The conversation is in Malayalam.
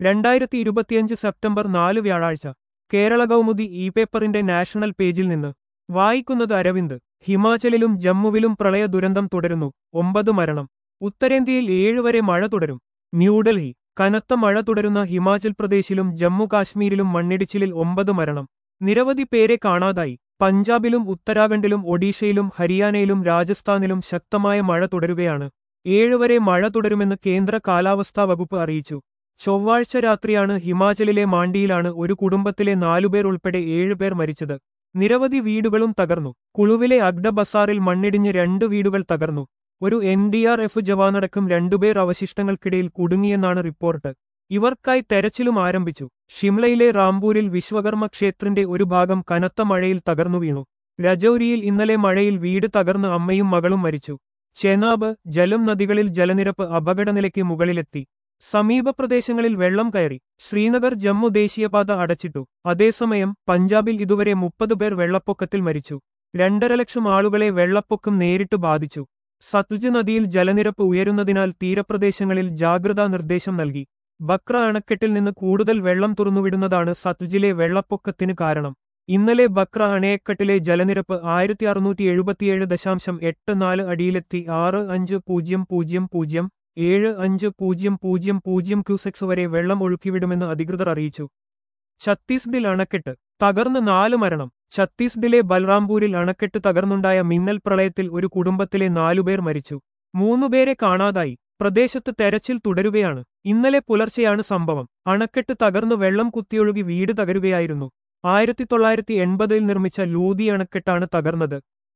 രണ്ടായിരത്തി ഇരുപത്തിയഞ്ച് സെപ്റ്റംബർ നാല് വ്യാഴാഴ്ച കേരള കൗമുദി ഇ പേപ്പറിന്റെ നാഷണൽ പേജിൽ നിന്ന് വായിക്കുന്നത് അരവിന്ദ് ഹിമാചലിലും ജമ്മുവിലും പ്രളയ ദുരന്തം തുടരുന്നു ഒമ്പത് മരണം ഉത്തരേന്ത്യയിൽ ഏഴുവരെ മഴ തുടരും ന്യൂഡൽഹി കനത്ത മഴ തുടരുന്ന ഹിമാചൽ പ്രദേശിലും ജമ്മു കാശ്മീരിലും മണ്ണിടിച്ചിലിൽ ഒമ്പത് മരണം നിരവധി പേരെ കാണാതായി പഞ്ചാബിലും ഉത്തരാഖണ്ഡിലും ഒഡീഷയിലും ഹരിയാനയിലും രാജസ്ഥാനിലും ശക്തമായ മഴ തുടരുകയാണ് ഏഴുവരെ മഴ തുടരുമെന്ന് കേന്ദ്ര കാലാവസ്ഥാ വകുപ്പ് അറിയിച്ചു ചൊവ്വാഴ്ച രാത്രിയാണ് ഹിമാചലിലെ മാണ്ടിയിലാണ് ഒരു കുടുംബത്തിലെ നാലുപേർ ഉൾപ്പെടെ ഏഴുപേർ മരിച്ചത് നിരവധി വീടുകളും തകർന്നു കുളുവിലെ അഗ്ഡ ബസാറിൽ മണ്ണിടിഞ്ഞ് രണ്ട് വീടുകൾ തകർന്നു ഒരു എൻ ഡി ആർ എഫ് ജവാനടക്കം രണ്ടുപേർ അവശിഷ്ടങ്ങൾക്കിടയിൽ കുടുങ്ങിയെന്നാണ് റിപ്പോർട്ട് ഇവർക്കായി തെരച്ചിലും ആരംഭിച്ചു ഷിംലയിലെ റാംപൂരിൽ വിശ്വകർമ്മ ക്ഷേത്രത്തിന്റെ ഒരു ഭാഗം കനത്ത മഴയിൽ തകർന്നു വീണു രജൌരിയിൽ ഇന്നലെ മഴയിൽ വീട് തകർന്ന് അമ്മയും മകളും മരിച്ചു ചെനാബ് ജലം നദികളിൽ ജലനിരപ്പ് അപകടനിലയ്ക്ക് മുകളിലെത്തി സമീപ പ്രദേശങ്ങളിൽ വെള്ളം കയറി ശ്രീനഗർ ജമ്മു ദേശീയപാത അടച്ചിട്ടു അതേസമയം പഞ്ചാബിൽ ഇതുവരെ മുപ്പത് പേർ വെള്ളപ്പൊക്കത്തിൽ മരിച്ചു രണ്ടര ലക്ഷം ആളുകളെ വെള്ളപ്പൊക്കം നേരിട്ട് ബാധിച്ചു സത്ലജ് നദിയിൽ ജലനിരപ്പ് ഉയരുന്നതിനാൽ തീരപ്രദേശങ്ങളിൽ ജാഗ്രതാ നിർദ്ദേശം നൽകി ബക്ര അണക്കെട്ടിൽ നിന്ന് കൂടുതൽ വെള്ളം തുറന്നുവിടുന്നതാണ് സത്ലജിലെ വെള്ളപ്പൊക്കത്തിന് കാരണം ഇന്നലെ ബക്ര അണയക്കെട്ടിലെ ജലനിരപ്പ് ആയിരത്തി അറുന്നൂറ്റി എഴുപത്തിയേഴ് ദശാംശം എട്ട് നാല് അടിയിലെത്തി ആറ് അഞ്ച് പൂജ്യം പൂജ്യം പൂജ്യം ഏഴ് അഞ്ച് പൂജ്യം പൂജ്യം പൂജ്യം ക്യൂസെക്സ് വരെ വെള്ളം ഒഴുക്കിവിടുമെന്ന് അധികൃതർ അറിയിച്ചു ഛത്തീസ്ഗഡിൽ അണക്കെട്ട് തകർന്ന് നാല് മരണം ഛത്തീസ്ഗഡിലെ ബൽറാംപൂരിൽ അണക്കെട്ട് തകർന്നുണ്ടായ മിന്നൽ പ്രളയത്തിൽ ഒരു കുടുംബത്തിലെ നാലുപേർ മരിച്ചു മൂന്നുപേരെ കാണാതായി പ്രദേശത്ത് തെരച്ചിൽ തുടരുകയാണ് ഇന്നലെ പുലർച്ചെയാണ് സംഭവം അണക്കെട്ട് തകർന്നു വെള്ളം കുത്തിയൊഴുകി വീട് തകരുകയായിരുന്നു ആയിരത്തി തൊള്ളായിരത്തി എൺപതിൽ നിർമ്മിച്ച ലൂതി അണക്കെട്ടാണ് തകർന്നത്